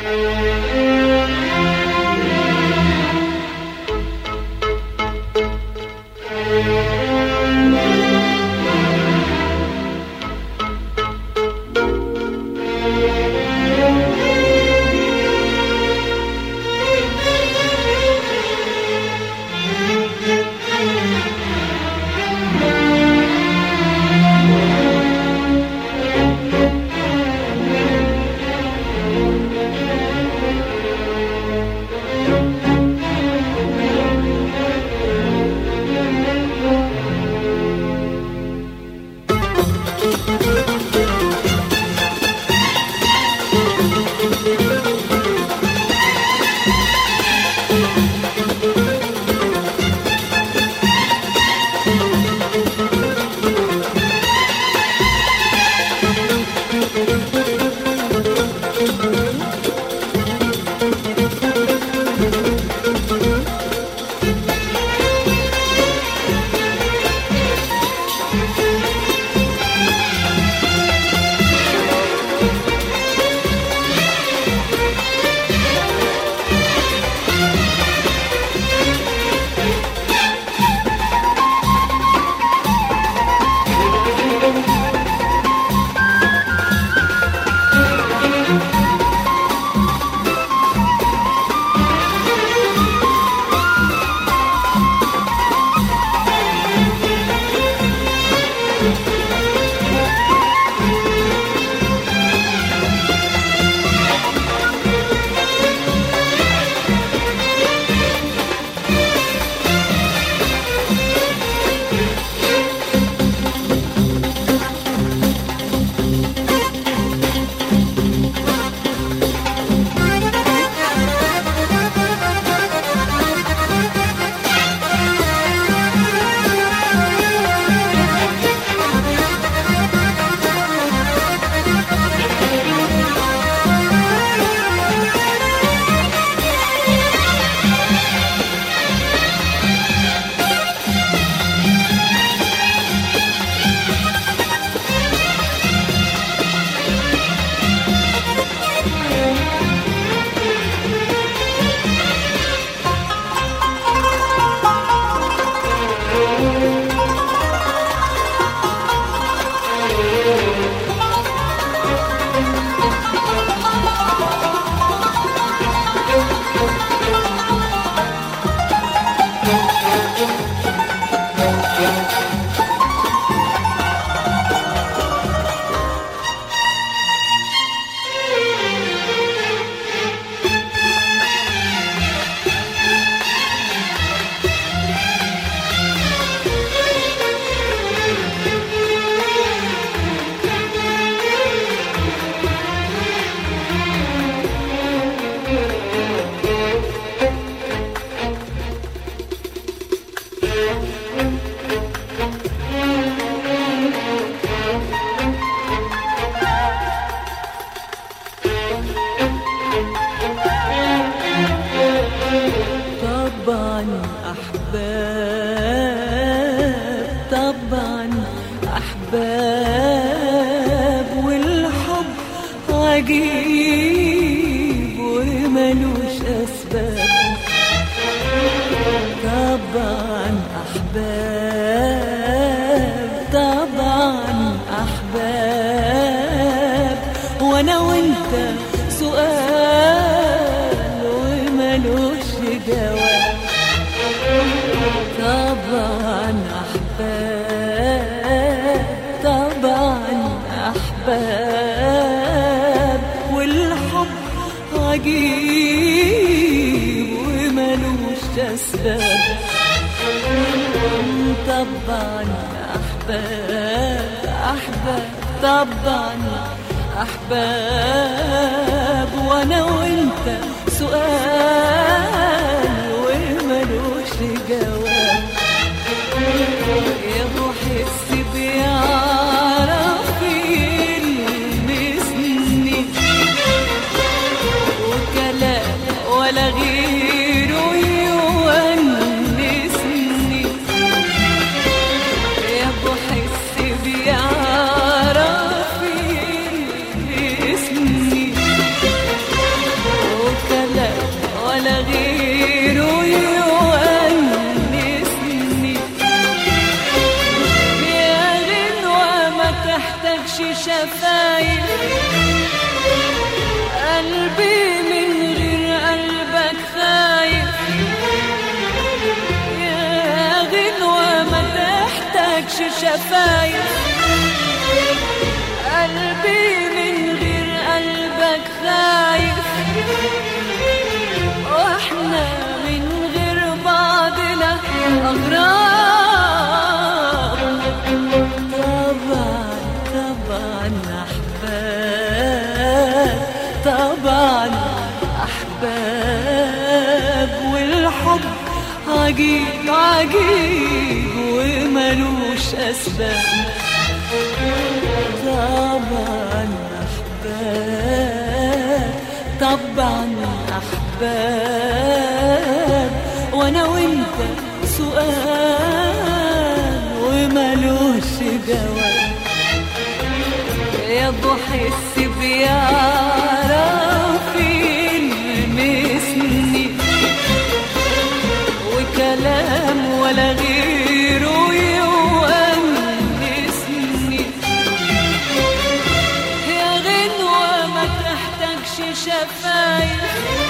طبعا أحباب طبعا أحباب والحب عجيب وملوش أسباب طبعا أحباب طبعا أحباب وأنا وأنت سؤال وملوش جواب طبعا أحباب طبعا أحباب والحب عجيب وملوش أسباب طبعا أحباب أحباب طبعا أحباب وأنا وأنت سؤال وملوش جواب يا روحي حس بيعرف يلمسني وكلام ولا غيره يونسني يا ابو حس بيعرف يلمسني شفايف قلبي من غير قلبك خايف واحنا من غير بعضنا اغراب طبعا طبعا احباب طبعا احباب والحب عجيب عجيب وملوش اسباب طبعا احباب طبعا احباب وانا وانت سؤال وملوش جواب يا ابو حس بيعرف يلمسني وكلام ولا غيره يونسني يا غنوة ما تحتاجش شفايف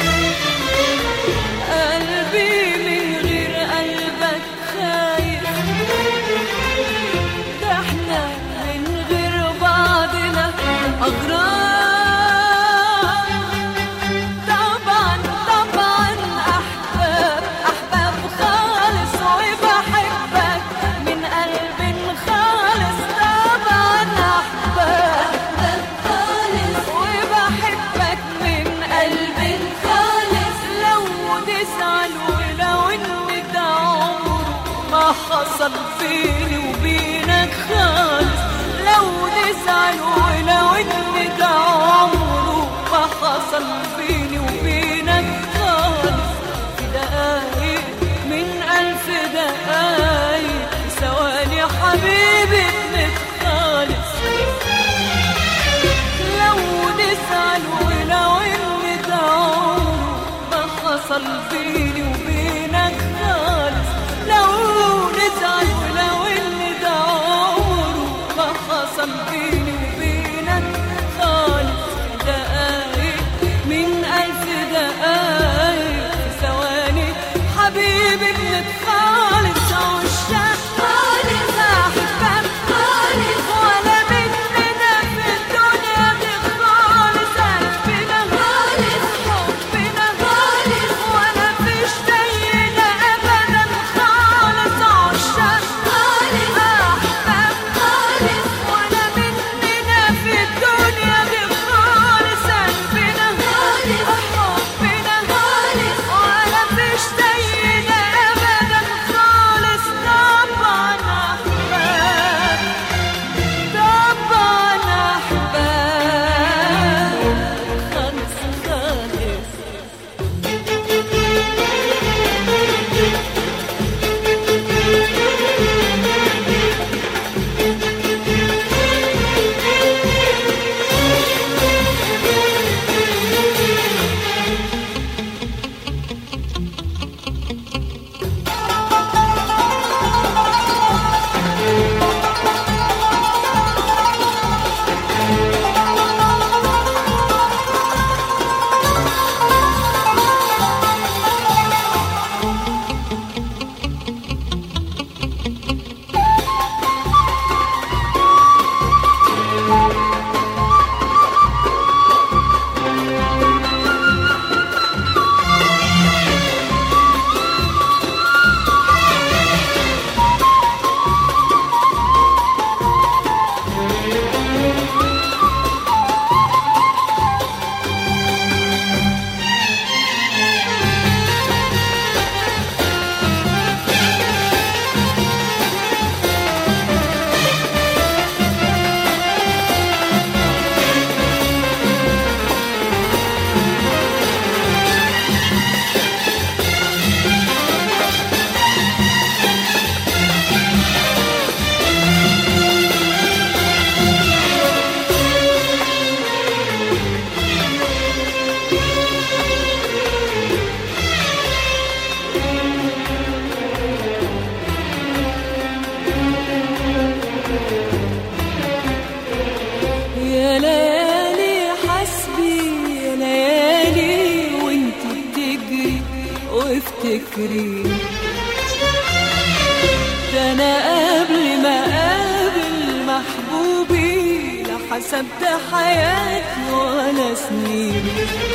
قلبي من غير قلبك خايف ده احنا من غير بعضنا أغراب طبعا طبعا أحباب أحباب خالص وبحبك من قلب خالص طبعا أحباب خالص وبحبك من قلب خالص لو نزعل ولو إن ده عمره ما حصل بيني وبينك خالص لو نزعل ولو إن ده عمره ما حصل بيني وبينك خالص في دقايق من ألف دقايق في ثواني حبيبي بنتخالص لو نزعل ولو إن ده عمره ما حصل بيني وبينك خالص لو نزعل ولو إن ده عمره ما حصل بيني وبينك خالص دقايق من ألف دقايق في ثواني حبيبي بنتخالص عشاق خالص أحباب خالص ولا مننا في الدنيا دي خالص قلبنا خالص حبنا خالص ولا فيش زينا أبدا خالص عشاق خالص أحباب خالص ولا مننا في الدنيا دي خالص قلبنا خالص حبنا خالص ولا فيش زينا أبدا خالص طبعا أحباب طبعا أحباب خالص خالص يا ليالي حسبي يا ليالي وانت بتجري وافتكري ده انا قبل ما حسبت حياتي ولا سنين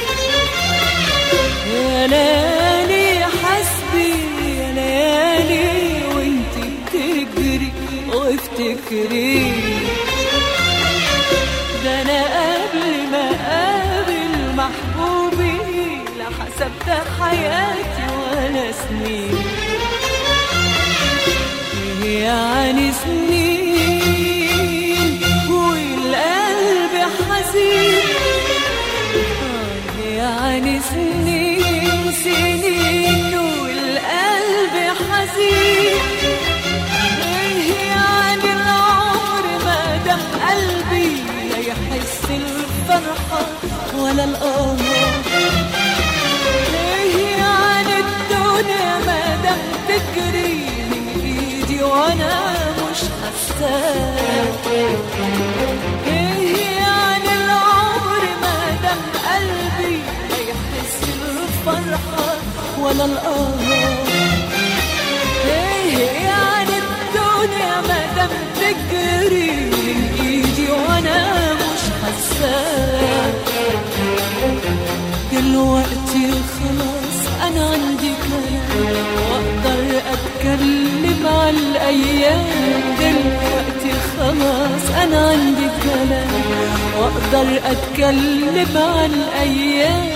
يا ليالي حسبي يا ليالي وانت بتجري وافتكري ده انا قبل ما اقابل محبوبي لا حسبت حياتي ولا سنين يعني سنين والقلب حزين آه يعني سنين سنين والقلب حزين ايه يعني العمر ما دام قلبي لا يحس الفرحة ولا القهر ايه يعني الدنيا ما دام تجري من ايدي وانا مش حاساه ايه يعني العمر ما دام قلبي لا يحس الفرحة ولا القهر ايه يعني الدنيا ما دام تجري من ايدي وانا مش حاساه دلوقتي خلاص انا عندي كلام واقدر اتكلم على الايام دلوقتي خلاص انا عندي كلام واقدر اتكلم على الايام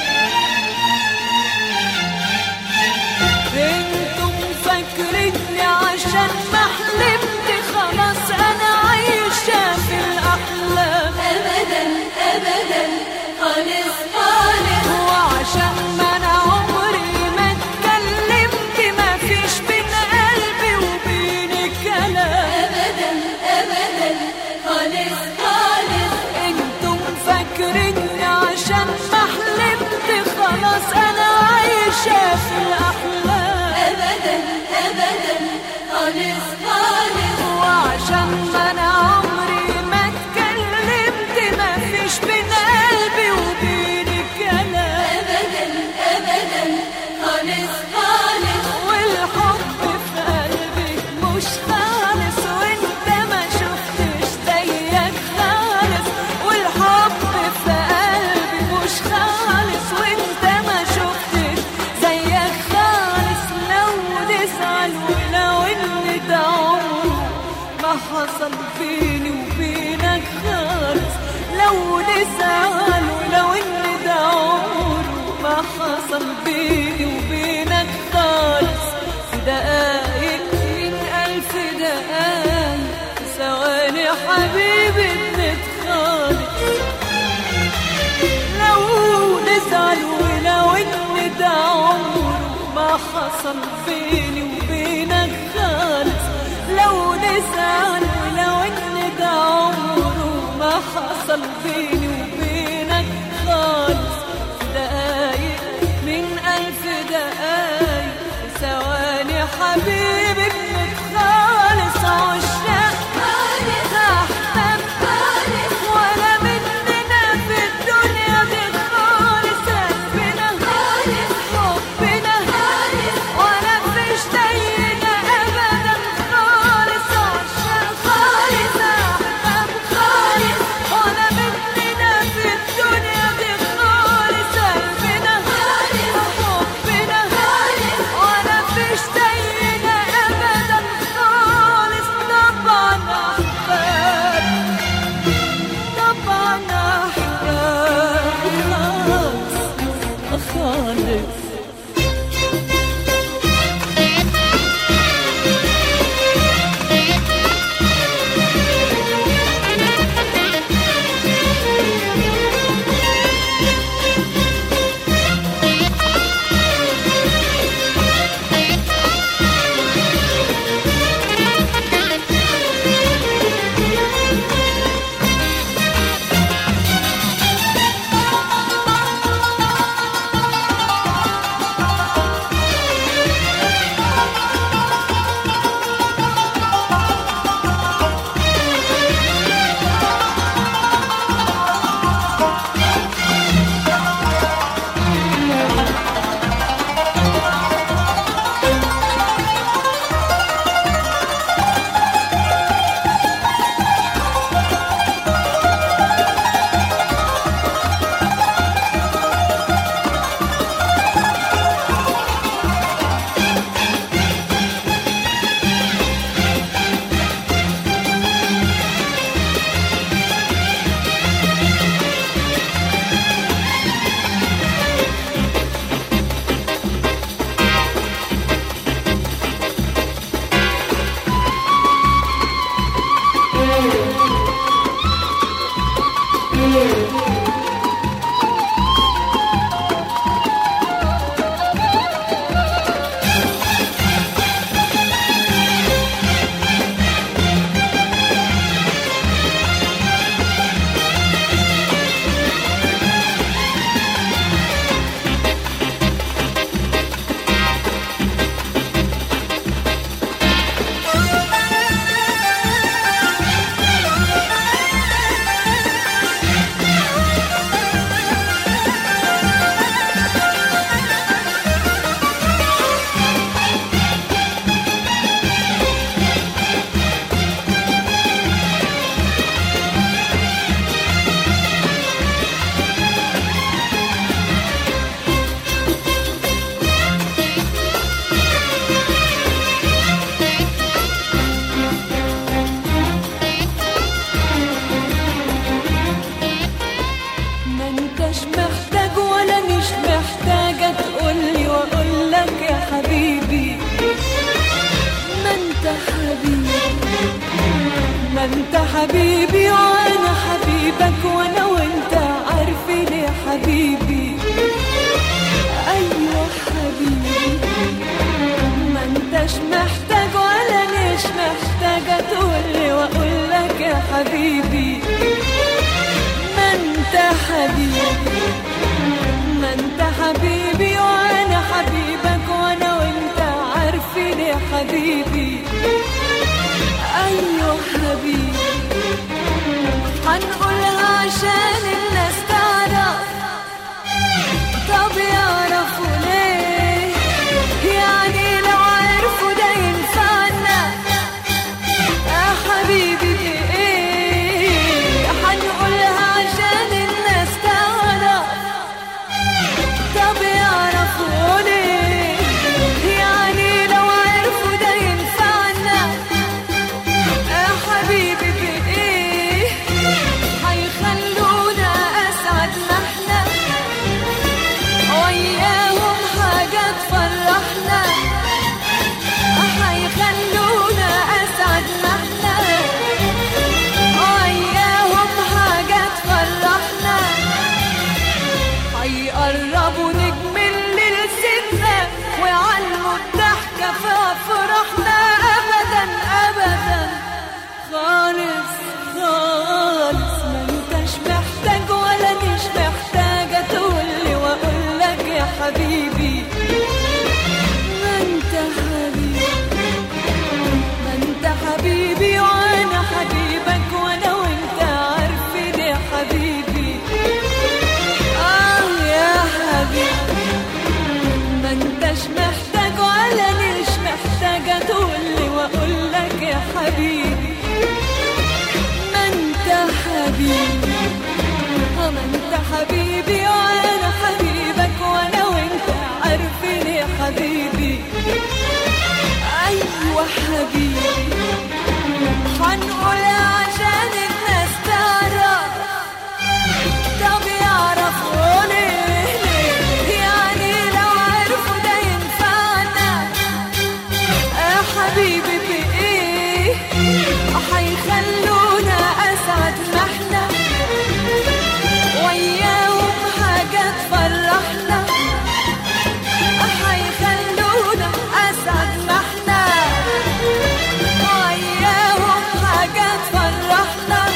انتم فاكريني عشان ما حلمت خلاص انا عايشه في الاحلام ابدا ابدا خالص خالص وعشان ما انا عمري ما اتكلمت ما فيش بين قلبي وبينك كلام ابدا ابدا خالص خالص انتم فاكريني عشان ما حلمت خلاص انا عايشه في الاحلام ابدا ابدا خالص خالص وعشان ما انا عمري ما اتكلمت ما فيش بين قلبي وبينك كلام ابدا ابدا خالص خالص والحب في قلبي مش خالص وانت ما شفتش زيك خالص والحب في قلبي مش خالص وانت ما شفتش زيك خالص لو تزعل ولو ان ده عمره ما حصل بيني وبينك خالص لو نزعل ولو ان ده عمره ما حصل بيني وبينك خالص في دقايق من ألف دقايق في ثواني حبيبي بنتخالص لو نزعل ولو ان ده عمره ما حصل بيني وبينك خالص لو نزعل ولو ان ده عمره ما حصل بيني وبينك خالص في دقايق من ألف دقايق في ثواني حبيبي بنتخالص عشاق خالص أحباب خالص ولا مننا في الدنيا دي خالص قلبنا خالص حبنا خالص ولا فيش زينا ابدا خالص عشان خالص احباب خالص ولا مننا في الدنيا دي خالص قلبنا خالص حبنا خالص ولا فيش زينا حبيبي وانا حبيبك وانا وانت عارفين يا حبيبي ايوه حبيبي ما انتش محتاج ولا ليش محتاجة تقولي واقول لك يا حبيبي ما انت حبيبي ما انت حبيبي وانا حبيبك وانا وانت عارفين يا حبيبي ايوه حبيبي هنقولها عشان الناس تعرف طب يعرفوا ليه يعني لو عرفوا ده ينفعنا يا حبيبي بايه هنقولها عشان الناس تعرف طب يعرفوا ليه يعني لو عرفوا ده ينفعنا يا حبيبي بايه هيخلونا اسعد ما احنا وياهم حاجة تفرحنا هيخلونا اسعد ما احنا وياهم حاجة تفرحنا هيقربوا نجمل للسنة ويعلموا الضحكة في أفراحنا أبدا أبدا خالص خالص ما انتش محتاج ولا مش محتاجة تقولي وأقول لك يا حبيبي ما انت حبيبي ما انت حبيبي وأنا حبيبك وأنا وانت عارفين يا حبيبي آه يا حبيبي ما انتش محتاج ولا ليش محتاجة تقولي واقول لك يا حبيبي ما انت حبيبي آه ما انت حبيبي وانا حبيبك وانا وانت عارفين يا حبيبي ايوه حبيبي هنقولها عشان الناس تعرف طب يعرفوا ليه ليه يعني لو عرفوا ده ينفعنا يا حبيبي بإيه هيخلونا أسعد ما احنا وياهم حاجة تفرحنا هيخلونا أسعد ما احنا وياهم حاجة تفرحنا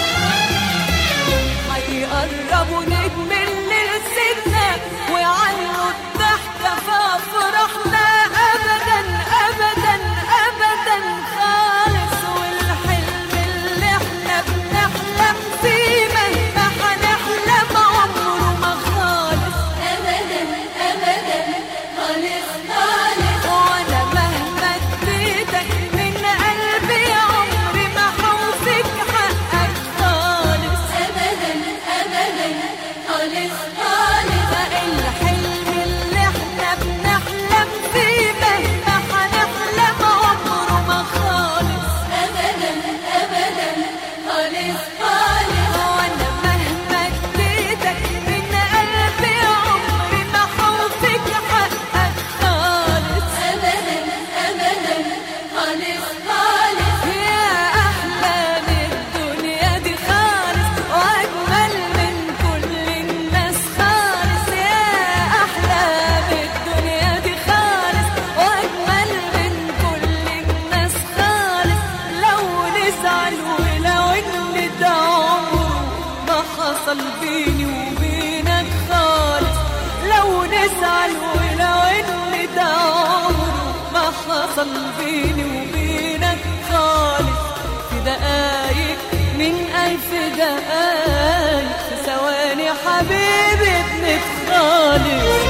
هيقربوا نجمل للسنة ويعلوا الضحكة في أفراحنا أبدا أبدا أبدا خالص والحلم اللي احنا بنحلم فيه مهما هنحلم عمره ما خالص أبدا أبدا خالص خالص وانا مهما اديتك من قلبي عمري ما حوفك حقك خالص أبدا أبدا خالص خالص الحلم اللي احنا بنحلم فيه مهما هنحلم عمره ما خالص أبدا أبدا خالص خالص وانا مهما اديتك من قلبي عمري ما حوفك حقك خالص أبدا أبدا خالص خالص يا أحلى من الدنيا دي خالص وأجمل من كل الناس خالص يا أحلى من الدنيا دي خالص وأجمل من كل الناس خالص لو نزعل ولو إن ده عمره ما حصل بيني وبينك خالص لو نزعل ولو إن ده عمره ما حصل بيني وبينك خالص في دقايق من ألف دقايق في ثواني حبيبي بنتخالص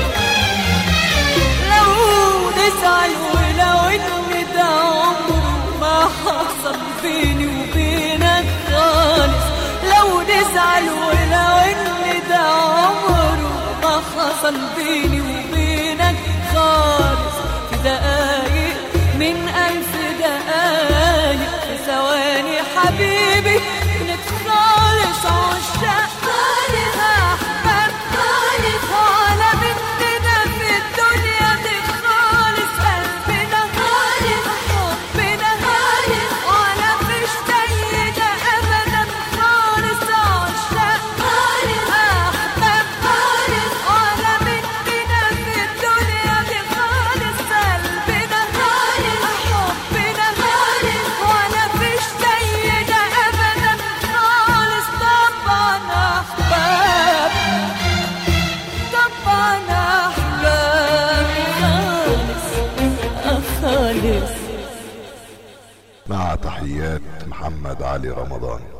لو نزعل ولو إن ده عمره ما حصل بيني وبينك خالص لو نزعل ولو إن ده عمره ما حصل بيني وبينك خالص في دقايق من ألف دقايق في ثواني حبيبي نتخالص عشاق خالص أحباب خالص ولا مننا في الدنيا دي خالص قلبنا خالص حبنا خالص ولا فيش زي ده ابدا خالص مع تحيات محمد علي رمضان